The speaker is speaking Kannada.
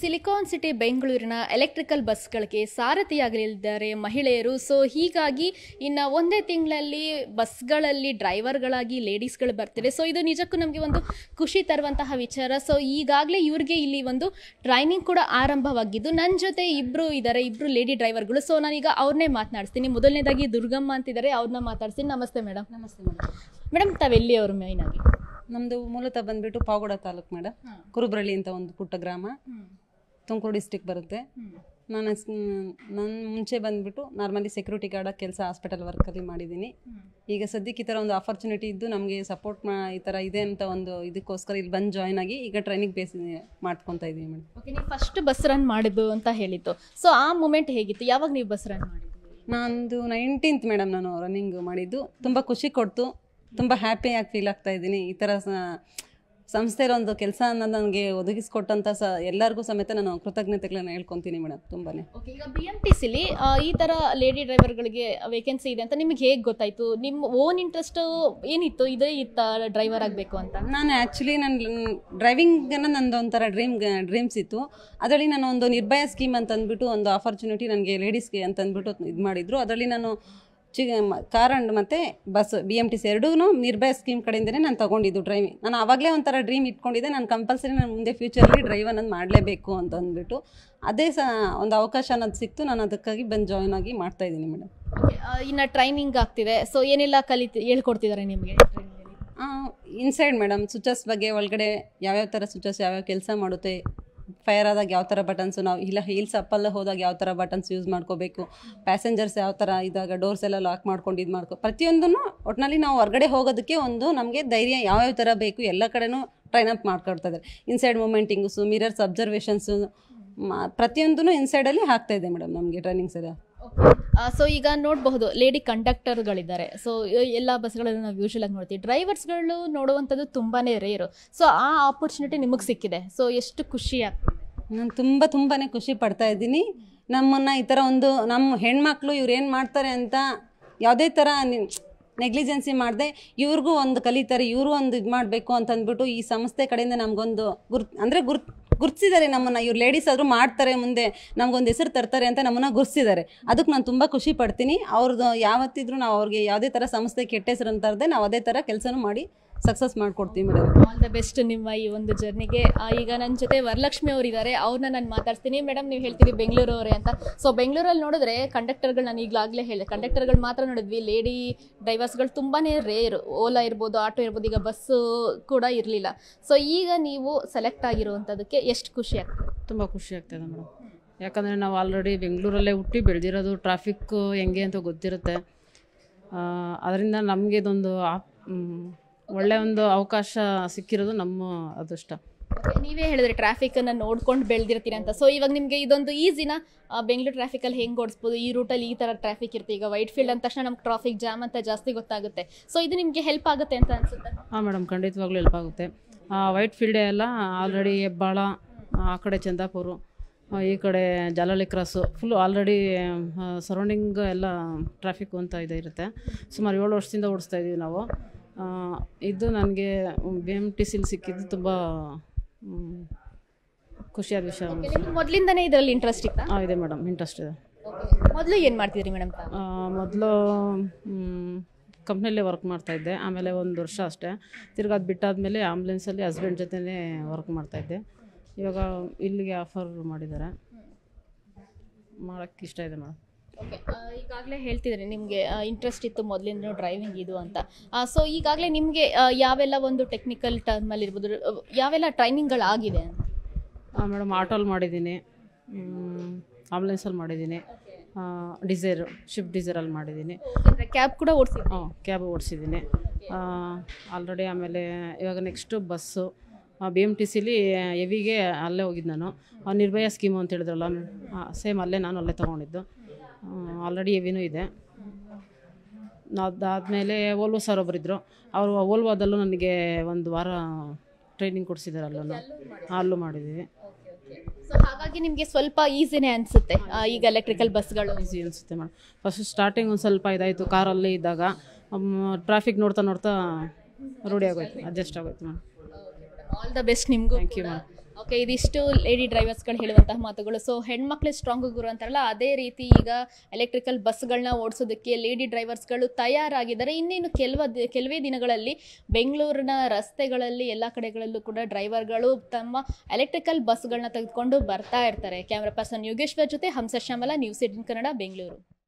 ಸಿಲಿಕಾನ್ ಸಿಟಿ ಬೆಂಗಳೂರಿನ ಎಲೆಕ್ಟ್ರಿಕಲ್ ಬಸ್ಗಳಿಗೆ ಸಾರಥಿಯಾಗಲಿದ್ದಾರೆ ಮಹಿಳೆಯರು ಸೊ ಹೀಗಾಗಿ ಇನ್ನು ಒಂದೇ ತಿಂಗಳಲ್ಲಿ ಬಸ್ಗಳಲ್ಲಿ ಡ್ರೈವರ್ಗಳಾಗಿ ಲೇಡೀಸ್ಗಳು ಬರ್ತಾರೆ ಸೊ ಇದು ನಿಜಕ್ಕೂ ನಮಗೆ ಒಂದು ಖುಷಿ ತರುವಂತಹ ವಿಚಾರ ಸೊ ಈಗಾಗಲೇ ಇವ್ರಿಗೆ ಇಲ್ಲಿ ಒಂದು ಟ್ರೈನಿಂಗ್ ಕೂಡ ಆರಂಭವಾಗಿದ್ದು ನನ್ನ ಜೊತೆ ಇಬ್ಬರು ಇದ್ದಾರೆ ಇಬ್ಬರು ಲೇಡಿ ಡ್ರೈವರ್ಗಳು ಸೊ ನಾನೀಗ ಅವ್ರನ್ನೇ ಮಾತನಾಡಿಸ್ತೀನಿ ಮೊದಲನೇದಾಗಿ ದುರ್ಗಮ್ಮ ಅಂತಿದ್ದಾರೆ ಅವ್ರನ್ನ ಮಾತಾಡ್ತೀನಿ ನಮಸ್ತೆ ಮೇಡಮ್ ನಮಸ್ತೆ ಮೇಡಮ್ ಮೇಡಮ್ ತಾವೆಲ್ಲಿ ಅವರು ಮೇಯ್ನ್ ಆಗಿ ನಮ್ಮದು ಮೂಲತಃ ಬಂದ್ಬಿಟ್ಟು ಪಾವಗಡ ತಾಲೂಕು ಮೇಡಮ್ ಕುರುಬ್ರಳ್ಳಿ ಅಂತ ಒಂದು ಪುಟ್ಟ ಗ್ರಾಮ ತುಮಕೂರು ಡಿಸ್ಟಿಕ್ ಬರುತ್ತೆ ನಾನು ನಾನು ಮುಂಚೆ ಬಂದ್ಬಿಟ್ಟು ನಾರ್ಮಲಿ ಸೆಕ್ಯೂರಿಟಿ ಗಾರ್ಡ್ ಕೆಲಸ ಹಾಸ್ಪಿಟಲ್ ವರ್ಕಲ್ಲಿ ಮಾಡಿದ್ದೀನಿ ಈಗ ಸದ್ಯಕ್ಕೆ ಈ ಥರ ಒಂದು ಆಪರ್ಚುನಿಟಿ ಇದ್ದು ನಮಗೆ ಸಪೋರ್ಟ್ ಮಾ ಈ ಥರ ಇದೆ ಅಂತ ಒಂದು ಇದಕ್ಕೋಸ್ಕರ ಇಲ್ಲಿ ಬಂದು ಜಾಯ್ನ್ ಆಗಿ ಈಗ ಟ್ರೈನಿಂಗ್ ಬೇಸ್ ಮಾಡ್ಕೊತಾ ಇದ್ದೀವಿ ಮೇಡಮ್ ಓಕೆ ನೀವು ಫಸ್ಟ್ ಬಸ್ ರನ್ ಮಾಡಿದ್ದು ಅಂತ ಹೇಳಿದ್ದು ಸೊ ಆ ಮೂಮೆಂಟ್ ಹೇಗಿತ್ತು ಯಾವಾಗ ನೀವು ಬಸ್ ರನ್ ಮಾಡಿದ್ದು ನಂದು ನೈನ್ಟೀನ್ತ್ ಮೇಡಮ್ ನಾನು ರನ್ನಿಂಗ್ ಮಾಡಿದ್ದು ತುಂಬ ಖುಷಿ ಕೊಡ್ತು ತುಂಬ ಹ್ಯಾಪಿಯಾಗಿ ಫೀಲ್ ಆಗ್ತಾ ಇದ್ದೀನಿ ಈ ಥರ ಸ- ಸಂಸ್ಥೆಯಲ್ಲಿ ಒಂದು ಕೆಲಸ ನನಗೆ ಒದಗಿಸ್ಕೊಟ್ಟಂಥ ಸ ಎಲ್ಲರಿಗೂ ಸಮೇತ ನಾನು ಕೃತಜ್ಞತೆಗಳನ್ನ ಹೇಳ್ಕೊತೀನಿ ಮೇಡಮ್ ತುಂಬಾ ಓಕೆ ಈಗ ಬಿ ಎಮ್ ಟಿ ಸಿಲಿ ಈ ಥರ ಲೇಡಿ ಡ್ರೈವರ್ಗಳಿಗೆ ವೇಕೆನ್ಸಿ ಇದೆ ಅಂತ ನಿಮಗೆ ಹೇಗೆ ಗೊತ್ತಾಯಿತು ನಿಮ್ಮ ಓನ್ ಇಂಟ್ರೆಸ್ಟ್ ಏನಿತ್ತು ಇದೇ ಇತ್ತ ಡ್ರೈವರ್ ಆಗಬೇಕು ಅಂತ ನಾನು ಆ್ಯಕ್ಚುಲಿ ನನ್ನ ಡ್ರೈವಿಂಗನ್ನು ನಂದು ಒಂಥರ ಡ್ರೀಮ್ ಡ್ರೀಮ್ಸ್ ಇತ್ತು ಅದರಲ್ಲಿ ನಾನು ಒಂದು ನಿರ್ಭಯ ಸ್ಕೀಮ್ ಅಂತ ಅಂದ್ಬಿಟ್ಟು ಒಂದು ಆಪರ್ಚುನಿಟಿ ನನಗೆ ಲೇಡೀಸ್ಗೆ ಅಂತ ಅಂದ್ಬಿಟ್ಟು ಇದು ಮಾಡಿದ್ರು ಅದರಲ್ಲಿ ನಾನು ಚಿ ಕಾರ್ ಅಂಡ್ ಮತ್ತು bus B M T C ಎರಡೂ ನಿರ್ಭಯ ಸ್ಕೀಮ್ ಕಡೆಯಿಂದನೇ ನಾನು ತೊಗೊಂಡಿದ್ದು ಡ್ರೈವಿಂಗ್ ನಾನು ಆವಾಗಲೇ ಒಂಥರ ಡ್ರೀಮ್ ಇಟ್ಕೊಂಡಿದ್ದೆ ನಾನು ಕಂಪಲ್ಸರಿ ನಾನು ಮುಂದೆ ಫ್ಯೂಚರಲ್ಲಿ ಡ್ರೈವ್ ಅನ್ನೋದು ಮಾಡಲೇಬೇಕು ಅಂತ ಅಂದ್ಬಿಟ್ಟು ಅದೇ ಸಹ ಒಂದು ಅವಕಾಶ ಅನ್ನೋದು ಸಿಕ್ತು ನಾನು ಅದಕ್ಕಾಗಿ ಬಂದು ಜಾಯ್ನ್ ಆಗಿ ಮಾಡ್ತಾಯಿದ್ದೀನಿ ಮೇಡಮ್ ಓಕೆ ಇನ್ನು ಟ್ರೈನಿಂಗ್ ಆಗ್ತಿದೆ ಸೊ ಏನೆಲ್ಲ ಕಲಿತು ಹೇಳ್ಕೊಡ್ತಿದ್ದಾರೆ ನಿಮಗೆ ಇನ್ಸೈಡ್ ಮೇಡಮ್ ಸ್ವಿಚಸ್ ಬಗ್ಗೆ ಒಳಗಡೆ ಯಾವ್ಯಾವ ಥರ ಸ್ವಿಚಸ್ ಯಾವ್ಯಾವ ಕೆಲಸ ಮಾಡುತ್ತೆ ಫೈರ್ ಆದಾಗ ಯಾವ ಥರ ಬಟನ್ಸು ನಾವು ಇಲ್ಲ ಹೀಲ್ಸ್ ಅಪ್ಪಲ್ಲ ಹೋದಾಗ ಯಾವ ಥರ ಬಟನ್ಸ್ ಯೂಸ್ ಮಾಡ್ಕೋಬೇಕು ಪ್ಯಾಸೆಂಜರ್ಸ್ ಯಾವ ಥರ ಇದ್ದಾಗ ಡೋರ್ಸ್ ಎಲ್ಲ ಲಾಕ್ ಮಾಡ್ಕೊಂಡು ಇದು ಮಾಡ್ಕೊ ಪ್ರತಿಯೊಂದನ್ನು ಒಟ್ಟಿನಲ್ಲಿ ನಾವು ಹೊರಗಡೆ ಹೋಗೋದಕ್ಕೆ ಒಂದು ನಮಗೆ ಧೈರ್ಯ ಯಾವ್ಯಾವ ಥರ ಬೇಕು ಎಲ್ಲ ಕಡೆನೂ ಟ್ರೈನ್ ಅಪ್ ಮಾಡ್ಕೊಡ್ತಾ ಇದ್ದಾರೆ ಇನ್ಸೈಡ್ ಮೂಮೆಂಟಿಂಗ್ಸು ಮಿರರ್ಸ್ ಅಬ್ಸರ್ವೇಷನ್ಸು ಪ್ರತಿಯೊಂದೂ ಇನ್ಸೈಡಲ್ಲಿ ಆಗ್ತಾ ಇದೆ ಮೇಡಮ್ ನಮಗೆ ಟ್ರೈನಿಂಗ್ಸ್ ಎಲ್ಲ ಸೊ ಈಗ ನೋಡಬಹುದು ಲೇಡಿ ಕಂಡಕ್ಟರ್ಗಳಿದ್ದಾರೆ ಸೊ ಎಲ್ಲ ಬಸ್ಗಳಲ್ಲಿ ನಾವು ಯೂಶಲ್ ಆಗಿ ನೋಡ್ತೀವಿ ಡ್ರೈವರ್ಸ್ಗಳು ನೋಡುವಂಥದ್ದು ತುಂಬಾ ರೇರು ಸೊ ಆ ಆಪರ್ಚುನಿಟಿ ನಿಮಗೆ ಸಿಕ್ಕಿದೆ ಸೊ ಎಷ್ಟು ಖುಷಿ ಆಗ್ತದೆ ನಾನು ತುಂಬ ತುಂಬಾ ಖುಷಿ ಪಡ್ತಾ ಇದ್ದೀನಿ ನಮ್ಮನ್ನು ಈ ಥರ ಒಂದು ನಮ್ಮ ಹೆಣ್ಮಕ್ಳು ಇವ್ರು ಏನು ಮಾಡ್ತಾರೆ ಅಂತ ಯಾವುದೇ ಥರ ನೆಗ್ಲಿಜೆನ್ಸಿ ಮಾಡದೆ ಇವ್ರಿಗೂ ಒಂದು ಕಲಿತಾರೆ ಇವರು ಒಂದು ಇದು ಮಾಡಬೇಕು ಅಂತ ಅಂದ್ಬಿಟ್ಟು ಈ ಸಂಸ್ಥೆ ಕಡೆಯಿಂದ ನಮಗೊಂದು ಗುರ್ ಅಂದರೆ ಗುರ್ ಗುರ್ತಿಸಿದ್ದಾರೆ ನಮ್ಮನ್ನು ಇವ್ರು ಲೇಡೀಸ್ ಆದರೂ ಮಾಡ್ತಾರೆ ಮುಂದೆ ನಮಗೊಂದು ಹೆಸರು ತರ್ತಾರೆ ಅಂತ ನಮ್ಮನ್ನು ಗುರ್ತಿಸಿದ್ದಾರೆ ಅದಕ್ಕೆ ನಾನು ತುಂಬ ಖುಷಿ ಪಡ್ತೀನಿ ಅವ್ರದ್ದು ಯಾವತ್ತಿದ್ರೂ ನಾವು ಅವ್ರಿಗೆ ಯಾವುದೇ ಥರ ಸಂಸ್ಥೆ ಕೆಟ್ಟ ಹೆಸರು ಅಂತ ಇರದೆ ನಾವು ಅದೇ ಥರ ಕೆಲಸನೂ ಮಾಡಿ ಸಕ್ಸಸ್ ಮಾಡಿಕೊಡ್ತೀವಿ ಮೇಡಮ್ ಆಲ್ ದ ಬೆಸ್ಟ್ ನಿಮ್ಮ ಈ ಒಂದು ಜರ್ನಿಗೆ ಈಗ ನನ್ನ ಜೊತೆ ವರಲಕ್ಷ್ಮಿ ಅವರು ಇದ್ದಾರೆ ಅವ್ರನ್ನ ನಾನು ಮಾತಾಡ್ತೀನಿ ಮೇಡಮ್ ನೀವು ಹೇಳ್ತೀರಿ ಬೆಂಗಳೂರು ಅವರೇ ಅಂತ ಸೊ ಬೆಂಗಳೂರಲ್ಲಿ ನೋಡಿದ್ರೆ ಕಂಡಕ್ಟರ್ಗಳು ನಾನು ಈಗಲಾಗಲೇ ಹೇಳಿದೆ ಕಂಡಕ್ಟರ್ಗಳು ಮಾತ್ರ ನೋಡಿದ್ವಿ ಲೇಡಿ ಡ್ರೈವರ್ಸ್ಗಳು ತುಂಬಾ ರೇರು ಓಲಾ ಇರ್ಬೋದು ಆಟೋ ಇರ್ಬೋದು ಈಗ ಬಸ್ಸು ಕೂಡ ಇರಲಿಲ್ಲ ಸೊ ಈಗ ನೀವು ಸೆಲೆಕ್ಟ್ ಆಗಿರುವಂಥದ್ದಕ್ಕೆ ಎಷ್ಟು ಖುಷಿ ಆಗ್ತದೆ ತುಂಬ ಖುಷಿ ಆಗ್ತದೆ ಮೇಡಮ್ ಯಾಕಂದರೆ ನಾವು ಆಲ್ರೆಡಿ ಬೆಂಗಳೂರಲ್ಲೇ ಹುಟ್ಟಿ ಬೆಳೆದಿರೋದು ಟ್ರಾಫಿಕ್ ಹೆಂಗೆ ಅಂತ ಗೊತ್ತಿರುತ್ತೆ ಅದರಿಂದ ನಮಗೆ ಇದೊಂದು ಆಪ್ ಮ್, ಒಳ್ಳೆಯ ಒಂದು ಅವಕಾಶ ಸಿಕ್ಕಿರೋದು ನಮ್ಮ ಅದೃಷ್ಟ Okay, ನೀವೇ ಹೇಳಿದ್ರೆ ಟ್ರಾಫಿಕನ್ನು ನೋಡ್ಕೊಂಡು ಬೆಳೆದಿರ್ತೀರಿ ಅಂತ ಸೊ ಇವಾಗ ನಿಮಗೆ ಇದೊಂದು ಈಸಿನ ಬೆಂಗಳೂರು ಟ್ರಾಫಿಕಲ್ಲಿ ಹೆಂಗೆ ಓಡಿಸ್ಬೋದು ಈ ರೂಟಲ್ಲಿ ಈ ಥರ ಟ್ರಾಫಿಕ್ ಇರುತ್ತೆ ಈಗ ವೈಟ್ ಫೀಲ್ಡ್ ಅಂದ ತಕ್ಷಣ ನಮ್ಗೆ ಟ್ರಾಫಿಕ್ ಜಾಮ್ ಅಂತ ಜಾಸ್ತಿ ಗೊತ್ತಾಗುತ್ತೆ ಸೊ ಇದು ನಿಮಗೆ ಹೆಲ್ಪ್ ಆಗುತ್ತೆ ಅಂತ ಅನ್ಸುತ್ತೆ ಹಾಂ ಮೇಡಮ್ ಖಂಡಿತವಾಗ್ಲೂ ಹೆಲ್ಪ್ ಆಗುತ್ತೆ ವೈಟ್ ಫೀಲ್ಡೇ ಎಲ್ಲ ಆಲ್ರೆಡಿ ಹೆಬ್ಬಾಳ ಆ ಕಡೆ ಚಂದಾಪುರ ಆ, ಈ ಕಡೆ Jalahalli cross full already surrounding ಎಲ್ಲ ಟ್ರಾಫಿಕ್ ಅಂತ ಇದೆ ಇರುತ್ತೆ ಸುಮಾರು ಏಳು ವರ್ಷದಿಂದ ಓಡಿಸ್ತಾ ಇದ್ದೀವಿ ನಾವು ಆ, ಇದು ನನಗೆ ಬಿ ಎಮ್ ಟಿ ಸಿಲ್ ಸಿಕ್ಕಿದ್ದು ತುಂಬ ಮ್, ಖುಷಿಯಾದ ವಿಷಯ ನಿಮ್ಗೆ ಮೊದಲಿಂದನೇ ಇದರಲ್ಲಿ ಇಂಟ್ರೆಸ್ಟ್ ಇತ್ತಾ ಹಾಂ ಇದೆ ಮೇಡಮ್ ಇಂಟ್ರೆಸ್ಟ್ ಇದೆ ಮೊದಲು ಏನು ಮಾಡ್ತಿದ್ರಿ ಮೇಡಮ್ ಮೊದಲು ಕಂಪ್ನಿಯಲ್ಲೇ ವರ್ಕ್ ಮಾಡ್ತಾಯಿದ್ದೆ ಆಮೇಲೆ ಒಂದು ವರ್ಷ ಅಷ್ಟೇ ತಿರ್ಗಿ ಅದು ಬಿಟ್ಟಾದಮೇಲೆ ಆಂಬುಲೆನ್ಸಲ್ಲಿ ಹಸ್ಬೆಂಡ್ ಜೊತೆನೇ ವರ್ಕ್ ಮಾಡ್ತಾಯಿದ್ದೆ ಇವಾಗ ಇಲ್ಲಿಗೆ ಆಫರ್ ಮಾಡಿದ್ದಾರೆ ಮಾಡೋಕ್ಕೆ ಇಷ್ಟ ಇದೆ ಮೇಡಮ್ ಓಕೆ ಈಗಾಗಲೇ ಹೇಳ್ತಿದ್ರಿ ನಿಮಗೆ ಇಂಟ್ರೆಸ್ಟ್ ಇತ್ತು ಮೊದಲಿಂದ ಡ್ರೈವಿಂಗ್ ಇದು ಅಂತ ಸೊ ಈಗಾಗಲೇ ನಿಮಗೆ ಯಾವೆಲ್ಲ ಒಂದು ಟೆಕ್ನಿಕಲ್ ಟರ್ಮಲ್ಲಿ ಇರ್ಬೋದು ಆ, ಯಾವೆಲ್ಲ ಟ್ರೈನಿಂಗ್ಗಳಾಗಿದೆ ಅಂತ ಮೇಡಮ್ ಆಟೋಲ್ಲಿ ಮಾಡಿದ್ದೀನಿ ಆಂಬುಲೆನ್ಸಲ್ಲಿ ಮಾಡಿದ್ದೀನಿ ಡಿಸೈರ್ ಶಿಫ್ಟ್ ಡಿಸೈರಲ್ಲಿ ಮಾಡಿದ್ದೀನಿ ಅಂದರೆ ಕ್ಯಾಬ್ ಕೂಡ ಓಡಿಸಿದ್ರಿ ಹಾಂ ಕ್ಯಾಬ್ ಓಡಿಸಿದ್ದೀನಿ ಆಲ್ರೆಡಿ ಆಮೇಲೆ ಇವಾಗ next bus B M T ಸಿಲಿ ಎವಿಗೆ ಅಲ್ಲೇ ಹೋಗಿದ್ದು ನಾನು ಆ ನಿರ್ಭಯ ಸ್ಕೀಮು ಅಂತ ಹೇಳಿದ್ರಲ್ಲ ಸೇಮ್ ಅಲ್ಲೇ ನಾನು ಅಲ್ಲೇ ತೊಗೊಂಡಿದ್ದು ಆಲ್ರೆಡಿ ಎವಿನೂ ಇದೆ ಅದಾದಮೇಲೆ ಓಲ್ವೋ ಸರ್ ಒಬ್ಬರಿದ್ದರು ಅವರು ಓಲ್ವೋದಲ್ಲೂ ನನಗೆ ಒಂದು ವಾರ ಟ್ರೈನಿಂಗ್ ಕೊಡಿಸಿದ್ದಾರೆ ಅಲ್ಲೂ ಅಲ್ಲೂ ಮಾಡಿದ್ದೀವಿ ಸೊ ಹಾಗಾಗಿ ನಿಮಗೆ ಸ್ವಲ್ಪ ಈಸಿನೇ ಅನಿಸುತ್ತೆ ಈಗ ಎಲೆಕ್ಟ್ರಿಕಲ್ ಬಸ್ಗಳು ಈಸಿ ಅನಿಸುತ್ತೆ ಮೇಡಮ್ ಫಸ್ಟ್ ಸ್ಟಾರ್ಟಿಂಗ್ ಒಂದು ಸ್ವಲ್ಪ ಇದಾಯಿತು ಕಾರಲ್ಲಿ ಇದ್ದಾಗ ಟ್ರಾಫಿಕ್ ನೋಡ್ತಾ ನೋಡ್ತಾ ರೂಢಿ ಆಗೋಯ್ತು ಅಡ್ಜಸ್ಟ್ ಆಗೋಯ್ತು ಮೇಡಮ್ ಆಲ್ ದ ಬೆಸ್ಟ್ ನಿಮಗೂ ಥ್ಯಾಂಕ್ ಯು ಮ್ಯಾಮ್ ಓಕೆ ಇದಿಷ್ಟು ಲೇಡಿ ಡ್ರೈವರ್ಸ್ಗಳು ಹೇಳುವಂತಹ ಮಾತುಗಳು ಸೊ ಹೆಣ್ಮಕ್ಳೇ ಸ್ಟ್ರಾಂಗ್ ಗುರು ಅಂತಾರಲ್ಲ ಅದೇ ರೀತಿ ಈಗ ಎಲೆಕ್ಟ್ರಿಕಲ್ ಬಸ್ಗಳನ್ನ ಓಡಿಸೋದಕ್ಕೆ ಲೇಡಿ ಡ್ರೈವರ್ಸ್ಗಳು ತಯಾರಾಗಿದ್ದಾರೆ ಇನ್ನೇನು ಕೆಲವ ಕೆಲವೇ ದಿನಗಳಲ್ಲಿ ಬೆಂಗಳೂರಿನ ರಸ್ತೆಗಳಲ್ಲಿ ಎಲ್ಲ ಕಡೆಗಳಲ್ಲೂ ಕೂಡ ಡ್ರೈವರ್ಗಳು ತಮ್ಮ ಎಲೆಕ್ಟ್ರಿಕಲ್ ಬಸ್ಗಳನ್ನ ತೆಗೆದುಕೊಂಡು ಬರ್ತಾ ಇರ್ತಾರೆ ಕ್ಯಾಮ್ರಾ ಪರ್ಸನ್ ಯೋಗೇಶ್ವರ್ ಜೊತೆ ಹಂಸ ಶ್ಯಾಮಲ ನ್ಯೂಸ್ ಏಟಿನ್ ಕನ್ನಡ ಬೆಂಗಳೂರು